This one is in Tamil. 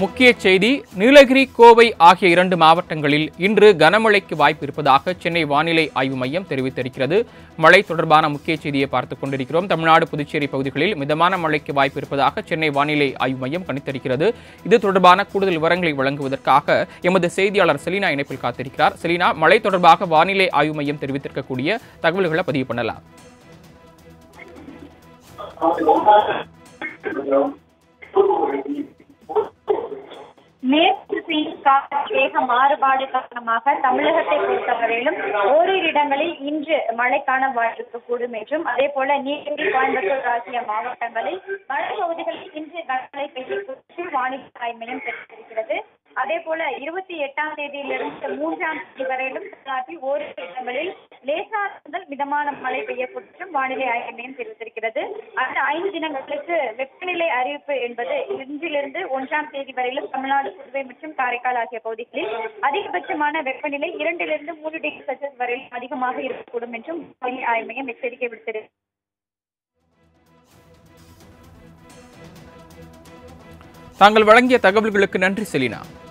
முக்கிய செய்தி நீலகிரி கோவை ஆகிய இரண்டு மாவட்டங்களில் இன்று கனமழைக்கு வாய்ப்பு இருப்பதாக சென்னை வானிலை ஆய்வு மையம் தெரிவித்திருக்கிறது மழை தொடர்பான முக்கிய செய்தியை பார்த்துக் கொண்டிருக்கிறோம் தமிழ்நாடு புதுச்சேரி பகுதிகளில் மிதமான மழைக்கு வாய்ப்பு இருப்பதாக சென்னை வானிலை ஆய்வு மையம் கணித்திருக்கிறது இது தொடர்பான கூடுதல் விவரங்களை வழங்குவதற்காக எமது செய்தியாளர் செலினா இணைப்பில் காத்திருக்கிறார் செலினா மழை தொடர்பாக வானிலை ஆய்வு மையம் தெரிவித்திருக்கக்கூடிய தகவல்களை பதிவு பண்ணலாம் மேற்கு திசையில் காற்று வேக மாறுபாடு காரணமாக தமிழகத்தை பொறுத்தவரையிலும் ஓரிரு இடங்களில் இன்று மழைக்கான வாய்ப்பிருக்கக்கூடும் என்றும் அதே போல நீலகிரி கோயம்புத்தூர் ஆகிய மாவட்டங்களில் மலைப்பகுதிகளில் இன்று கனமழை பெய்யும் வானிலை ஆய்வு மையம் தெரிவித்திருக்கிறது அதே போல இருபத்தி எட்டாம் தேதியிலிருந்து மூன்றாம் தேதி வரையிலும் தமிழ்நாட்டில் ஓரிரு இடங்களில் லேசான முதல் மிதமான மழை பெய்யக்கூடும் என்றும் வானிலை ஆய்வு மையம் தெரிவித்திருக்கிறது அடுத்த ஐந்து தினங்களுக்கு வெப்பநிலை அறிவிப்பு என்பது இன்றிலிருந்து ஒன்றாம் தேதி வரையிலும் தமிழ்நாடு புதுவை மற்றும் காரைக்கால் ஆகிய பகுதிகளில் அதிகபட்சமான வெப்பநிலை இரண்டிலிருந்து மூன்று டிகிரி செல்சியஸ் வரையிலும் அதிகமாக இருக்கக்கூடும் என்றும் வானிலை ஆய்வு மையம் எச்சரிக்கை விடுத்திருக்கிறது தாங்கள் வழங்கிய தகவல்களுக்கு நன்றி செலினா